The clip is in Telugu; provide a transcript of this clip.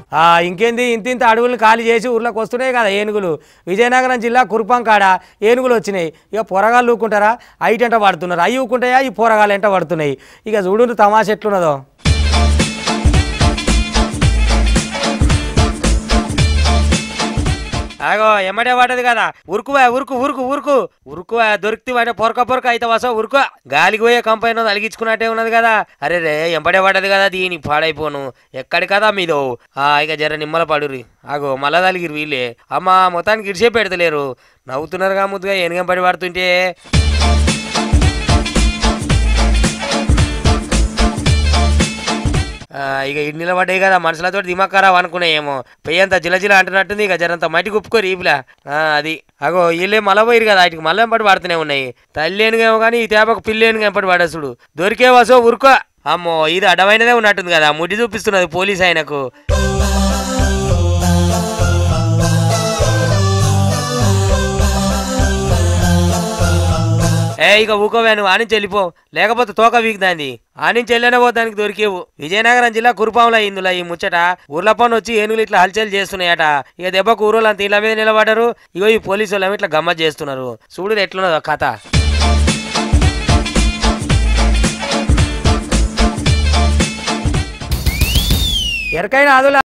ఆ, ఇంకేంది ఇంత ఇంత అడవులను ఖాళీ చేసి ఊర్లోకి వస్తున్నాయి కదా ఏనుగులు విజయనగరం జిల్లా కురుపం కాడ ఏనుగులు వచ్చినాయి ఇక పొరగాళ్ళు ఊకుంటారా ఐటి ఎంట పడుతున్నారు అవి ఊకుంటాయా ఈ పొరగాళ్ళు ఎంట పడుతున్నాయి ఇక చూడు తమాష ఎట్లున్నదో అగో ఎమ్మడే పడ్డది కదా ఉరుకువా ఉరుకు ఉరుకు ఉరుకు ఉరుకువా దొరికితే అంటే పొరక పొరక అయితే వస ఉరుకు గాలికి పోయే కంపైన అలిగించుకున్నట్టే ఉన్నది కదా అరే రే ఎంబడే పడ్డది కదా దీని పాడైపోను ఎక్కడి కదా మీదో ఆ ఇక జర నిమ్మల పడురి అగో మళ్ళా తలిగిరి వీళ్ళే అమ్మా మొత్తానికి ఇడిచే పెడతలేరు నవ్వుతున్నారుగా ముద్దుగా ఎనగం పడి పడుతుంటే ఆ, ఇక ఇటు నిలబడ్డాయి కదా మనుషులతో దిమాగ్ ఖరాబ్ అనుకున్నాయేమో పెయ్యంత జిలజిల అంటున్నట్టుంది ఇక జరంత మట్టి కుప్పుకోరు ఈపులా ఆ, అది అగో వీళ్ళే మళ్ళా పోయిరు కదా వాటికి మళ్ళీ ఎంపటి పడుతూనే ఉన్నాయి తల్లేనుగేమో కానీ ఈ తేపకు పిల్లేనుగా ఎంపటి పడేసుడు దొరికే వసో ఉరుకో అమ్మో ఇది అడవైనదే ఉన్నట్టుంది కదా ముడి చూపిస్తున్నది పోలీస్ ఆయనకు ఏ ఇక ఊకోవే నువ్వు ఆనించి వెళ్ళిపో లేకపోతే తోక వీకుదాంది ఆనించి వెళ్ళనే పోతానికి దొరికేవు విజయనగరం జిల్లా కురుపాంలో ఇందులో ఈ ముచ్చట ఊర్ల పని వచ్చి ఏనుగులు ఇట్లా హల్చల్ చేస్తున్నాయట ఇక దెబ్బకు ఊరోళ్ళు అంత ఇళ్ళ మీద నిలబడ్డారు ఇగో ఈ పోలీసు వాళ్ళు ఇట్లా గమ్మత్ చేస్తున్నారు చూడు ఎట్లున్నదో కథ ఎరకైన అదుల